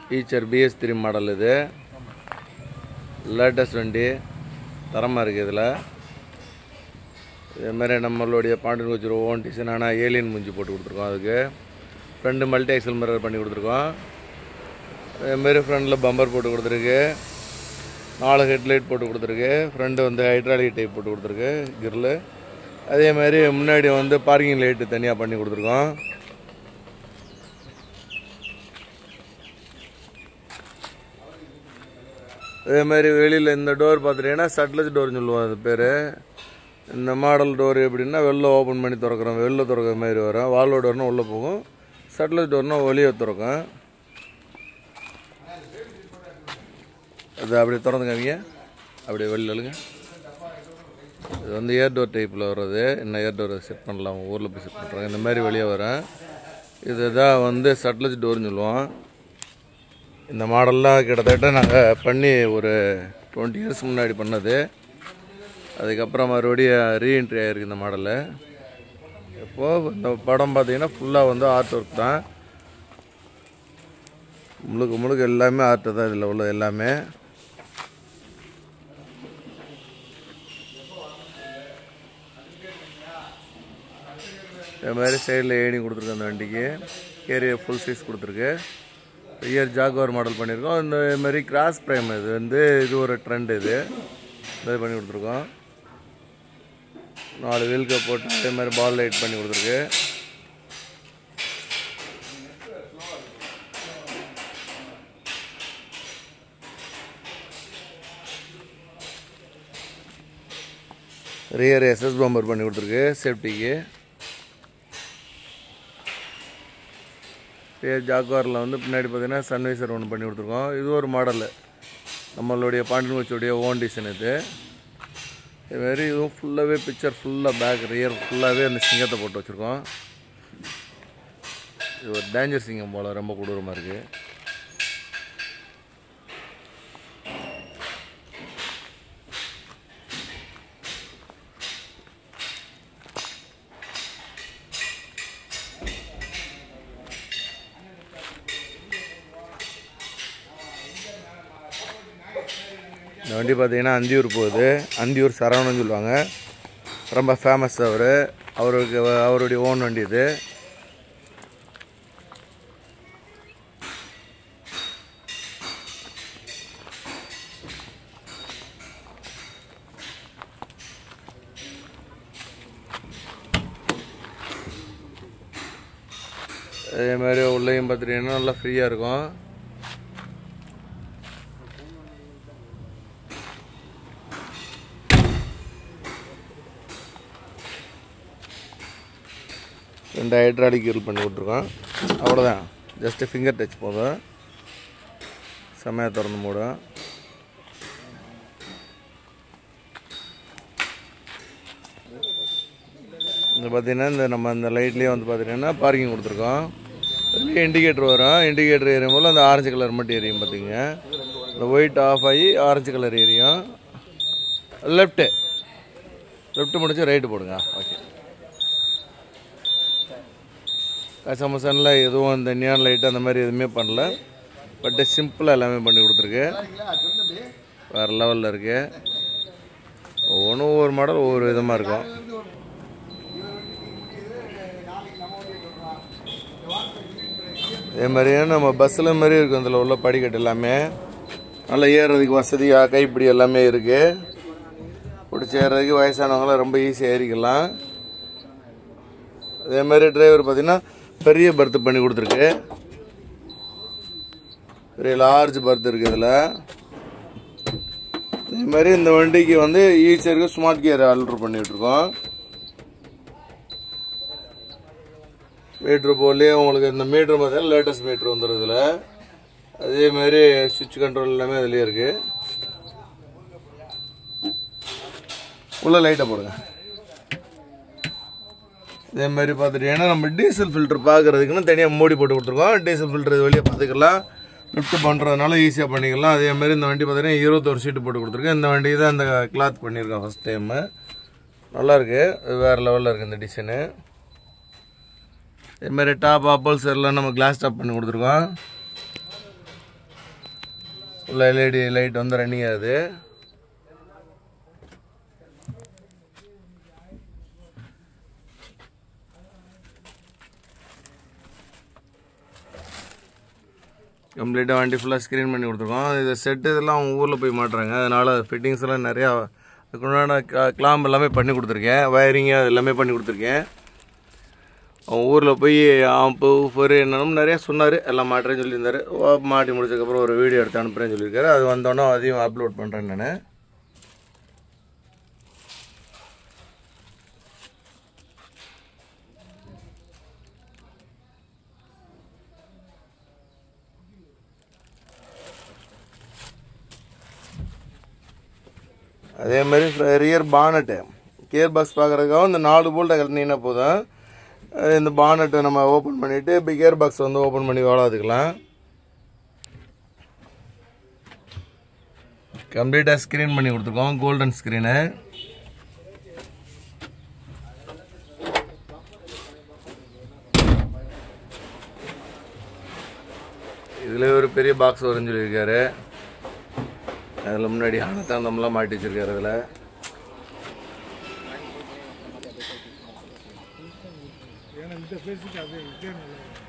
Eicher BS three model இது latest வண்டி தரமாக இருக்குது இதில் இதேமாரி நம்மளுடைய பாண்டியன் கோச்சர் ஓன் டிசைன் ஆனால் ஏலியன் மூஞ்சி போட்டு கொடுத்துருக்கோம் அதுக்கு ஃப்ரண்ட் மல்டி எக்ஸல் மிரர் பண்ணி கொடுத்துருக்கோம் அதேமாரி ஃப்ரண்டில் பம்பர் போட்டு கொடுத்துருக்கு நாலு ஹெட்லைட் போட்டு கொடுத்துருக்கு ஃப்ரண்ட் வந்து ஹைட்ராலிக் டைப் போட்டு கொடுத்துருக்கு கிரில் அதே மாதிரி முன்னாடி வந்து பார்க்கிங் லைட்டு தனியாக பண்ணி கொடுத்துருக்கோம் அதே மாதிரி வெளியில் இந்த டோர் பார்த்துட்டீங்கன்னா சட்லஸ் டோர்னு சொல்லுவோம் அது பேர் இந்த மாடல் டோர் எப்படின்னா வெளில ஓப்பன் பண்ணி திறக்கிறோம் வெளில திறக்கிற மாதிரி வரும் வால்வோ டோர்னா உள்ளே போகும் சட்லஸ் டோர்னா வெளியே திறக்கும் அது அப்படியே திறந்து காமிங்க அப்படியே வெளியில் எழுங்க இது வந்து ஏர் டோர் டைப்பில் வர்றது என்ன ஏர் டோர் செட் பண்ணலாம் அவங்க ஊரில் போய் செட் பண்ணுறாங்க இந்த மாதிரி வெளியே வரும் இதுதான் வந்து சட்லஸ் டோர்னு சொல்லுவோம் இந்த மாடல்லாம் கிட்டத்தட்ட நாங்கள் பண்ணி ஒரு டுவெண்ட்டி இயர்ஸ் முன்னாடி பண்ணது அதுக்கப்புறம் மறுபடியும் ரீஎன்ட்ரி ஆகிருக்கு இந்த மாடலு இப்போது இந்த படம் பார்த்தீங்கன்னா ஃபுல்லாக வந்து ஆர்ட் ஒர்க் தான் முழுக்க முழுக்க எல்லாமே ஆர்ட்டு தான் இதில் உள்ளது எல்லாமே இந்த மாதிரி சைடில் ஏணி கொடுத்துருக்கு அந்த வண்டிக்கு கேரியர் ஃபுல் சைஸ் கொடுத்துருக்கு ரியர் ஜாகுவார் மாடல் பண்ணியிருக்கோம் இந்த மாதிரி கிராஸ் ப்ரைம் இது வந்து இது ஒரு ட்ரெண்ட் இது இது பண்ணி கொடுத்துருக்கோம் நாலு வீல்க போட்டு அதே மாதிரி பால் லைட் பண்ணி கொடுத்துருக்கு ரியர் எஸ்எஸ் பம்பர் பண்ணி கொடுத்துருக்கு சேஃப்டிக்கு ரியர் ஜாக்குவாரில் வந்து பின்னாடி பார்த்தீங்கன்னா சன்வைசர் ஒன்று பண்ணி கொடுத்துருக்கோம் இது ஒரு மாடலு நம்மளுடைய பாண்டியன் வச்சுடைய ஓன் டிசைன் இது இதுமாரி இதுவும் ஃபுல்லாகவே பிக்சர் ஃபுல்லாக பேக் ரியர் ஃபுல்லாகவே அந்த சிங்கத்தை போட்டு வச்சுருக்கோம் இது ஒரு டேஞ்சர் சிங்கம் போல் ரொம்ப கொடூரமாக இருக்குது இந்த வண்டி பார்த்தீங்கன்னா அந்தியூர் போகுது அந்தியூர் சரவணன் சொல்லுவாங்க ரொம்ப ஃபேமஸ் அவர் அவருக்கு அவருடைய ஓன் வண்டி இது அதே மாதிரி உள்ளேயும் பார்த்துட்டீங்கன்னா நல்லா ஃப்ரீயாக இருக்கும் ரெண்டு ஹைட்ராலிக் யூல் பண்ணி விட்ருக்கோம் அவ்வளோதான் ஜஸ்ட்டு ஃபிங்கர் டச் போதும் செம்மையாக திறந்து மூடும் இந்த பார்த்தீங்கன்னா இந்த நம்ம இந்த லைட்லேயே வந்து பார்த்தீங்கன்னா பார்க்கிங் கொடுத்துருக்கோம் இதுலேயே இண்டிகேட்டர் வரும் இண்டிகேட்டர் எரியும் போல் அந்த ஆரஞ்சு கலர் மட்டும் எரியும் பார்த்தீங்க இந்த ஒயிட் ஆஃப் ஆகி ஆரஞ்சு கலர் எரியும் லெஃப்ட்டு லெஃப்ட் முடிச்சு ரைட்டு போடுங்க ஓகே கசமசனில் எதுவும் இந்த நியான் லைட் அந்த மாதிரி எதுவுமே பண்ணல பட் சிம்பிளாக எல்லாமே பண்ணி கொடுத்துருக்கு வேறு லெவலில் இருக்கு ஒவ்வொன்றும் ஒவ்வொரு மாடல் ஒவ்வொரு விதமாக இருக்கும் இதே மாதிரியே நம்ம பஸ்ஸில் மாதிரி இருக்கும் இதில் உள்ள படிக்கட்டு எல்லாமே நல்லா ஏறுறதுக்கு வசதியாக கைப்பிடி எல்லாமே இருக்குது பிடிச்சி ஏறுறதுக்கு வயசானவங்களாம் ரொம்ப ஈஸியாக ஏறிக்கலாம் அதே மாதிரி டிரைவர் பார்த்தீங்கன்னா பெரிய பர்த் பண்ணி கொடுத்துருக்கு பெரிய லார்ஜ் பர்த் இருக்குது இதில் அதே மாதிரி இந்த வண்டிக்கு வந்து ஈஸியாக ஸ்மார்ட் கியர் ஆல்ட்ரு பண்ணிகிட்ருக்கோம் மீட்ரு போலே உங்களுக்கு இந்த மீட்ரு பார்த்தீங்கன்னா லேட்டஸ்ட் மீட்ரு வந்துடும் இதில் அதே மாதிரி சுவிட்ச் கண்ட்ரோல் எல்லாமே அதுலேயே இருக்குது உள்ள லைட்டை போடுங்க இதே மாதிரி பார்த்துட்டீங்கன்னா நம்ம டீசல் ஃபில்டர் பார்க்குறதுக்குன்னு தனியாக மூடி போட்டு கொடுத்துருக்கோம் டீசல் ஃபில்டர் இது வெளியே பார்த்துக்கலாம் லிஃப்ட் பண்ணுறதுனால ஈஸியாக பண்ணிக்கலாம் அதே மாதிரி இந்த வண்டி பார்த்தீங்கன்னா இருபத்தொரு சீட்டு போட்டு கொடுத்துருக்கேன் இந்த வண்டி தான் இந்த கிளாத் பண்ணியிருக்கேன் ஃபஸ்ட் டைமு நல்லாயிருக்கு வேறு லெவலில் இருக்குது இந்த டிசைனு இதே மாதிரி டாப் ஆப்பல்ஸ் எல்லாம் நம்ம கிளாஸ் டாப் பண்ணி கொடுத்துருக்கோம் உள்ள எல்இடி லைட் வந்து ரன்னிங் ஆகுது கம்ப்ளீட்டாக வண்டி ஃபுல்லாக ஸ்க்ரீன் பண்ணி கொடுத்துருக்கோம் இது செட்டு இதெல்லாம் அவங்க ஊரில் போய் மாட்டுறாங்க அதனால் ஃபிட்டிங்ஸ் எல்லாம் நிறையா அதுக்குண்டான கிளாம்ப் எல்லாமே பண்ணி கொடுத்துருக்கேன் வயரிங்கு அது எல்லாமே பண்ணி கொடுத்துருக்கேன் அவன் ஊரில் போய் ஆம்பு ஃபரு என்னன்னு நிறையா சொன்னார் எல்லாம் மாட்டுறேன்னு சொல்லியிருந்தாரு ஓ, மாட்டி முடிச்சதுக்கப்புறம் ஒரு வீடியோ எடுத்து அனுப்புகிறேன்னு சொல்லியிருக்காரு அது வந்தோடனே அதையும் அப்லோட் பண்ணுறேன் நான் அதே மாதிரி ரியர் பானட்டு கியர் பாக்ஸ் பார்க்குறதுக்காக இந்த நாலு போல்ட்டை கட்டினீங்கன்னா போதும் அஹ் இந்த பானட்டை நம்ம ஓப்பன் பண்ணிவிட்டு இப்போ கியர் பாக்ஸ் வந்து ஓப்பன் பண்ணி வாழாதுக்கலாம் கம்ப்ளீட்டாக ஸ்க்ரீன் பண்ணி கொடுத்துருக்கோம் கோல்டன் ஸ்க்ரீனு இதில் ஒரு பெரிய பாக்ஸ் வரும்னு சொல்லியிருக்காரு அதில் முன்னாடி ஆனத்தாந்தம்லாம் மாட்டி வச்சிருக்காரு அதில் ஏன்னா இந்த பேஸுக்கு அது இதே நல்லா இருக்கும்.